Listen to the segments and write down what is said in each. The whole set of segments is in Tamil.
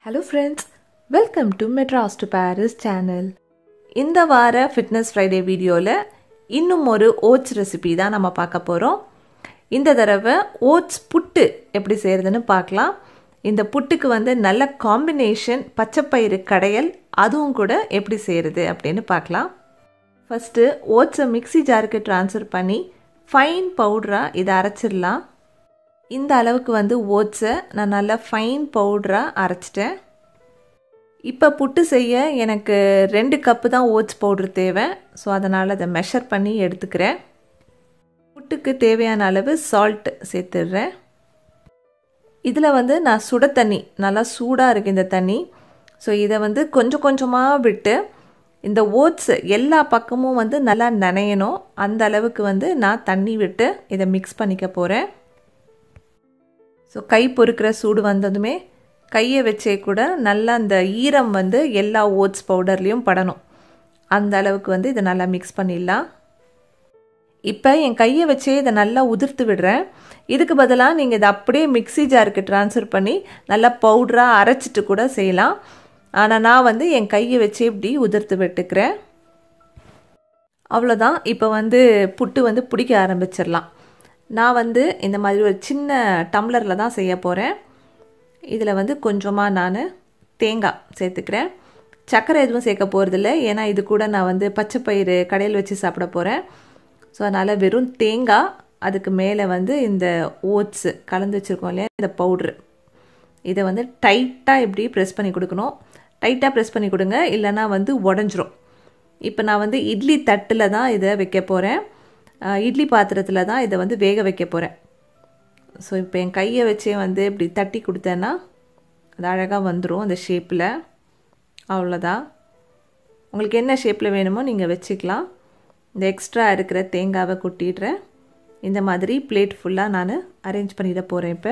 hello friends welcome to Madras to Paris channel இந்த வார ஃபிட்னஸ் ஃப்ரைடே வீடியோவில் இன்னும் ஒரு ஓட்ஸ் ரெசிபி தான் நம்ம பார்க்க போகிறோம் இந்த தடவை ஓட்ஸ் புட்டு எப்படி செய்கிறதுன்னு பார்க்கலாம் இந்த புட்டுக்கு வந்து நல்ல காம்பினேஷன் பச்சைப்பயிறு கடையல் அதுவும் கூட எப்படி செய்கிறது அப்படின்னு பார்க்கலாம் ஃபஸ்ட்டு ஓட்ஸை மிக்சி ஜாருக்கு ட்ரான்ஸ்ஃபர் பண்ணி ஃபைன் பவுடராக இதை அரைச்சிடலாம் இந்த அளவுக்கு வந்து ஓட்ஸை நான் நல்லா ஃபைன் பவுடராக அரைச்சிட்டேன் இப்போ புட்டு செய்ய எனக்கு ரெண்டு கப்பு தான் ஓட்ஸ் பவுட்ரு தேவை ஸோ அதனால் அதை மெஷர் பண்ணி எடுத்துக்கிறேன் புட்டுக்கு தேவையான அளவு சால்ட் சேர்த்துடுறேன் இதில் வந்து நான் சுட தண்ணி நல்லா சூடாக இருக்குது இந்த தண்ணி ஸோ இதை வந்து கொஞ்சம் கொஞ்சமாக விட்டு இந்த ஓட்ஸ் எல்லா பக்கமும் வந்து நல்லா நனையணும் அந்த அளவுக்கு வந்து நான் தண்ணி விட்டு இதை மிக்ஸ் பண்ணிக்க போகிறேன் ஸோ கை பொறுக்கிற சூடு வந்ததுமே கையை வச்சே கூட நல்லா அந்த ஈரம் வந்து எல்லா ஓட்ஸ் பவுடர்லேயும் படணும் அந்த அளவுக்கு வந்து இதை நல்லா மிக்ஸ் பண்ணிடலாம் இப்போ என் கையை வச்சே இதை நல்லா உதிர்த்து விடுறேன் இதுக்கு பதிலாக நீங்கள் இதை அப்படியே மிக்சி ஜாருக்கு ட்ரான்ஸ்ஃபர் பண்ணி நல்லா பவுடராக அரைச்சிட்டு கூட செய்யலாம் ஆனால் நான் வந்து என் கையை வச்சு இப்படி உதிர்த்து விட்டுக்கிறேன் அவ்வளோதான் இப்போ வந்து புட்டு வந்து பிடிக்க ஆரம்பிச்சிடலாம் நான் வந்து இந்த மாதிரி ஒரு சின்ன டம்ளரில் தான் செய்ய போகிறேன் இதில் வந்து கொஞ்சமாக நான் தேங்காய் சேர்த்துக்கிறேன் சர்க்கரை எதுவும் சேர்க்க போகிறதில்ல ஏன்னா இது கூட நான் வந்து பச்சை பயிறு கடையில் வச்சு சாப்பிட போகிறேன் ஸோ அதனால் வெறும் தேங்காய் அதுக்கு மேலே வந்து இந்த ஓட்ஸு கலந்து வச்சுருக்கோம் இல்லையா இந்த பவுட்ரு இதை வந்து டைட்டாக இப்படி ப்ரெஸ் பண்ணி கொடுக்கணும் டைட்டாக ப்ரெஸ் பண்ணி கொடுங்க இல்லைனா வந்து உடஞ்சிரும் இப்போ நான் வந்து இட்லி தட்டில் தான் இதை வைக்க போகிறேன் இட்லி பாத்திரத்தில் தான் இதை வந்து வேக வைக்க போகிறேன் ஸோ இப்போ என் கையை வச்சே வந்து இப்படி தட்டி கொடுத்தேன்னா அது அழகாக வந்துடும் அந்த ஷேப்பில் அவ்வளோதான் உங்களுக்கு என்ன ஷேப்பில் வேணுமோ நீங்கள் வச்சுக்கலாம் இந்த எக்ஸ்ட்ரா இருக்கிற தேங்காவை கொட்டிடுறேன் இந்த மாதிரி பிளேட் ஃபுல்லாக நான் அரேஞ்ச் பண்ணிட போகிறேன் இப்போ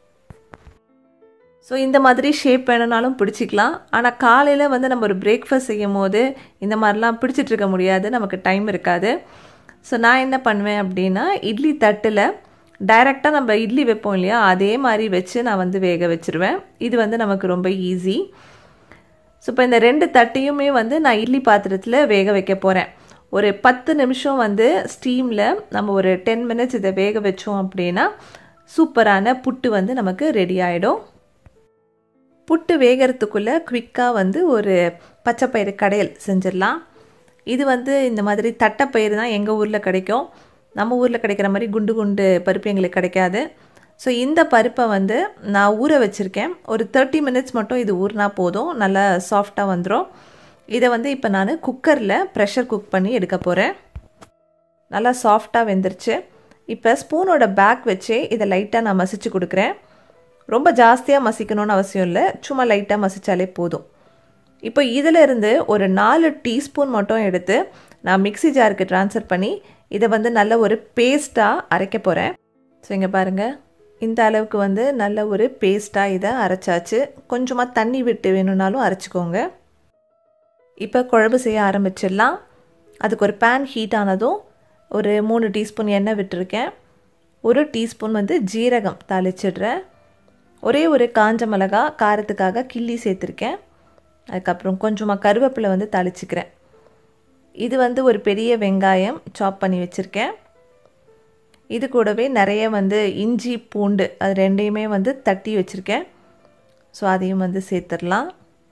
ஸோ இந்த மாதிரி ஷேப் வேணுனாலும் பிடிச்சிக்கலாம் ஆனால் காலையில் வந்து நம்ம ஒரு பிரேக்ஃபாஸ்ட் செய்யும் போது இந்த மாதிரிலாம் பிடிச்சிட்ருக்க முடியாது நமக்கு டைம் இருக்காது ஸோ நான் என்ன பண்ணுவேன் அப்படின்னா இட்லி தட்டில் டைரெக்டாக நம்ம இட்லி வைப்போம் இல்லையா அதே மாதிரி வச்சு நான் வந்து வேக வச்சுருவேன் இது வந்து நமக்கு ரொம்ப ஈஸி ஸோ இப்போ இந்த ரெண்டு தட்டையுமே வந்து நான் இட்லி பாத்திரத்தில் வேக வைக்க போகிறேன் ஒரு பத்து நிமிஷம் வந்து ஸ்டீமில் நம்ம ஒரு டென் மினிட்ஸ் இதை வேக வச்சோம் அப்படின்னா சூப்பரான புட்டு வந்து நமக்கு ரெடி ஆகிடும் புட்டு வேகிறதுக்குள்ளே குவிக்காக வந்து ஒரு பச்சைப்பயிறு கடையல் செஞ்சிடலாம் இது வந்து இந்த மாதிரி தட்டைப்பயிறு தான் எங்கள் ஊரில் கிடைக்கும் நம்ம ஊரில் கிடைக்கிற மாதிரி குண்டு குண்டு பருப்பு எங்களுக்கு கிடைக்காது ஸோ இந்த பருப்பை வந்து நான் ஊற வச்சுருக்கேன் ஒரு தேர்ட்டி மினிட்ஸ் மட்டும் இது ஊறினா போதும் நல்லா சாஃப்டாக வந்துடும் இதை வந்து இப்போ நான் குக்கரில் ப்ரெஷர் குக் பண்ணி எடுக்க போகிறேன் நல்லா சாஃப்டாக வெந்துருச்சு இப்போ ஸ்பூனோட பேக் வச்சே இதை லைட்டாக நான் மசிச்சு கொடுக்குறேன் ரொம்ப ஜாஸ்தியாக மசிக்கணும்னு அவசியம் இல்லை சும்மா லைட்டாக மசித்தாலே போதும் இப்போ இதிலிருந்து ஒரு நாலு டீஸ்பூன் மட்டும் எடுத்து நான் மிக்சி ஜாருக்கு ட்ரான்ஸ்ஃபர் பண்ணி இதை வந்து நல்ல ஒரு பேஸ்ட்டாக அரைக்க போகிறேன் ஸோ இங்கே பாருங்கள் இந்த அளவுக்கு வந்து நல்ல ஒரு பேஸ்ட்டாக இதை அரைச்சாச்சு கொஞ்சமாக தண்ணி விட்டு வேணும்னாலும் அரைச்சிக்கோங்க இப்போ குழம்பு செய்ய ஆரம்பிச்சிடலாம் அதுக்கு ஒரு பேன் ஹீட் ஆனதும் ஒரு மூணு டீஸ்பூன் எண்ணெய் விட்டுருக்கேன் ஒரு டீஸ்பூன் வந்து ஜீரகம் தாளிச்சிடுறேன் ஒரே ஒரு காஞ்ச மிளகா காரத்துக்காக கிள்ளி சேர்த்துருக்கேன் அதுக்கப்புறம் கொஞ்சமாக கருவேப்பிலை வந்து தாளிச்சிக்கிறேன் இது வந்து ஒரு பெரிய வெங்காயம் சாப் பண்ணி வச்சுருக்கேன் இது கூடவே நிறைய வந்து இஞ்சி பூண்டு அது ரெண்டையுமே வந்து தட்டி வச்சுருக்கேன் ஸோ அதையும் வந்து சேர்த்துடலாம்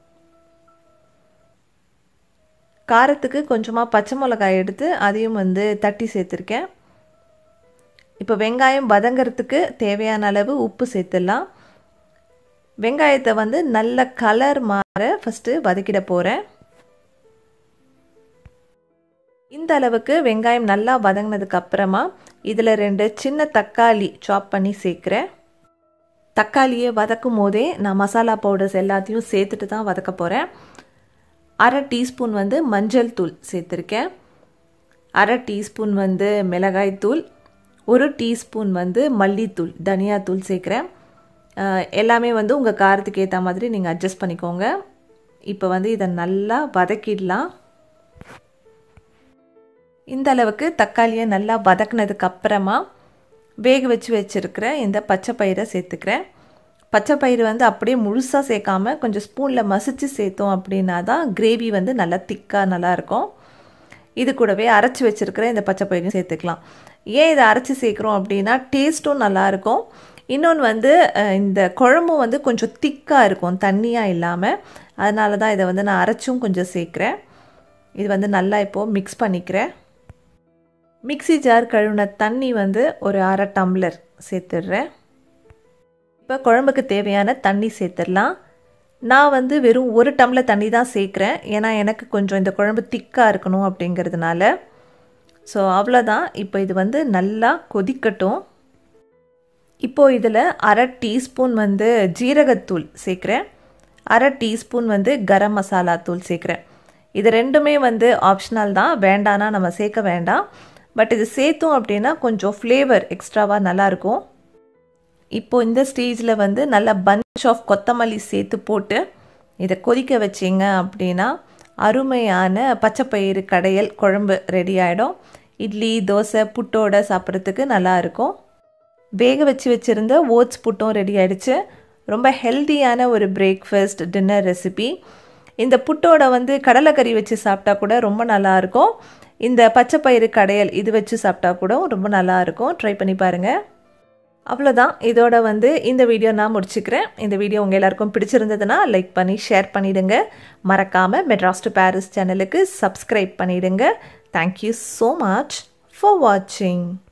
காரத்துக்கு கொஞ்சமாக பச்சை மிளகாய் எடுத்து அதையும் வந்து தட்டி சேர்த்துருக்கேன் இப்போ வெங்காயம் வதங்கிறதுக்கு தேவையான அளவு உப்பு சேர்த்துடலாம் வெங்காயத்தை வந்து நல்ல கலர் மாற ஃபஸ்ட்டு வதக்கிட போகிறேன் இந்த அளவுக்கு வெங்காயம் நல்லா வதங்கினதுக்கு அப்புறமா இதில் ரெண்டு சின்ன தக்காளி சாப் பண்ணி சேர்க்குறேன் தக்காளியை வதக்கும் போதே நான் மசாலா பவுடர்ஸ் எல்லாத்தையும் சேர்த்துட்டு தான் வதக்க போகிறேன் அரை டீஸ்பூன் வந்து மஞ்சள் தூள் சேர்த்துருக்கேன் அரை டீஸ்பூன் வந்து மிளகாய் தூள் ஒரு டீஸ்பூன் வந்து மல்லித்தூள் தனியாத்தூள் சேர்க்குறேன் எல்லாமே வந்து உங்கள் காரத்துக்கு ஏற்ற மாதிரி நீங்கள் அட்ஜஸ்ட் பண்ணிக்கோங்க இப்போ வந்து இதை நல்லா வதக்கிடலாம் இந்த அளவுக்கு தக்காளியை நல்லா வதக்குனதுக்கு அப்புறமா வேக வச்சு வச்சுருக்கிற இந்த பச்சை பயிரை சேர்த்துக்கிறேன் பச்சை பயிறு வந்து அப்படியே முழுசாக சேர்க்காம கொஞ்சம் ஸ்பூனில் மசிச்சு சேர்த்தோம் அப்படின்னா தான் கிரேவி வந்து நல்லா திக்காக நல்லாயிருக்கும் இது கூடவே அரைச்சி வச்சுருக்கிற இந்த பச்சை பயிரையும் சேர்த்துக்கலாம் ஏன் இதை அரைச்சி சேர்க்குறோம் அப்படின்னா டேஸ்ட்டும் நல்லாயிருக்கும் இன்னொன்று வந்து இந்த குழம்பும் வந்து கொஞ்சம் திக்காக இருக்கும் தண்ணியாக இல்லாமல் அதனால தான் இதை வந்து நான் அரைச்சும் கொஞ்சம் சேர்க்குறேன் இது வந்து நல்லா இப்போது மிக்ஸ் பண்ணிக்கிறேன் மிக்சி ஜார் கழுவின தண்ணி வந்து ஒரு அரை டம்ளர் சேர்த்துடுறேன் இப்போ குழம்புக்கு தேவையான தண்ணி சேர்த்துடலாம் நான் வந்து வெறும் ஒரு டம்ளர் தண்ணி தான் சேர்க்குறேன் ஏன்னா எனக்கு கொஞ்சம் இந்த குழம்பு திக்காக இருக்கணும் அப்படிங்கிறதுனால ஸோ அவ்வளோதான் இப்போ இது வந்து நல்லா கொதிக்கட்டும் இப்போது இதில் அரை டீஸ்பூன் வந்து ஜீரகத்தூள் சேர்க்குறேன் அரை டீஸ்பூன் வந்து கரம் மசாலா தூள் சேர்க்குறேன் இது ரெண்டுமே வந்து ஆப்ஷனல் தான் வேண்டானா நம்ம சேர்க்க வேண்டாம் பட் இது சேர்த்தோம் அப்படின்னா கொஞ்சம் ஃப்ளேவர் எக்ஸ்ட்ராவாக நல்லாயிருக்கும் இப்போது இந்த ஸ்டேஜில் வந்து நல்ல பஞ்ச் ஆஃப் கொத்தமல்லி சேர்த்து போட்டு இதை கொதிக்க வச்சிங்க அப்படின்னா அருமையான பச்சைப்பயிறு கடையல் குழம்பு ரெடி ஆகிடும் இட்லி தோசை புட்டோட சாப்பிட்றதுக்கு நல்லாயிருக்கும் வேக வச்சு வச்சுருந்த ஓட்ஸ் புட்டும் ரெடி ஆகிடுச்சு ரொம்ப ஹெல்த்தியான ஒரு பிரேக்ஃபாஸ்ட் டின்னர் ரெசிபி இந்த புட்டோட வந்து கடலைக்கறி வச்சு சாப்பிட்டா கூட ரொம்ப நல்லாயிருக்கும் இந்த பச்சைப்பயிறு கடையல் இது வச்சு சாப்பிட்டா கூட ரொம்ப நல்லாயிருக்கும் ட்ரை பண்ணி பாருங்கள் அவ்வளோதான் இதோட வந்து இந்த வீடியோ நான் முடிச்சுக்கிறேன் இந்த வீடியோ உங்கள் எல்லாருக்கும் பிடிச்சிருந்ததுன்னா லைக் பண்ணி ஷேர் பண்ணிவிடுங்க மறக்காமல் மெட்ராஸ் டு பாரிஸ் சேனலுக்கு சப்ஸ்கிரைப் பண்ணிவிடுங்க தேங்க்யூ ஸோ மச் ஃபார் வாட்சிங்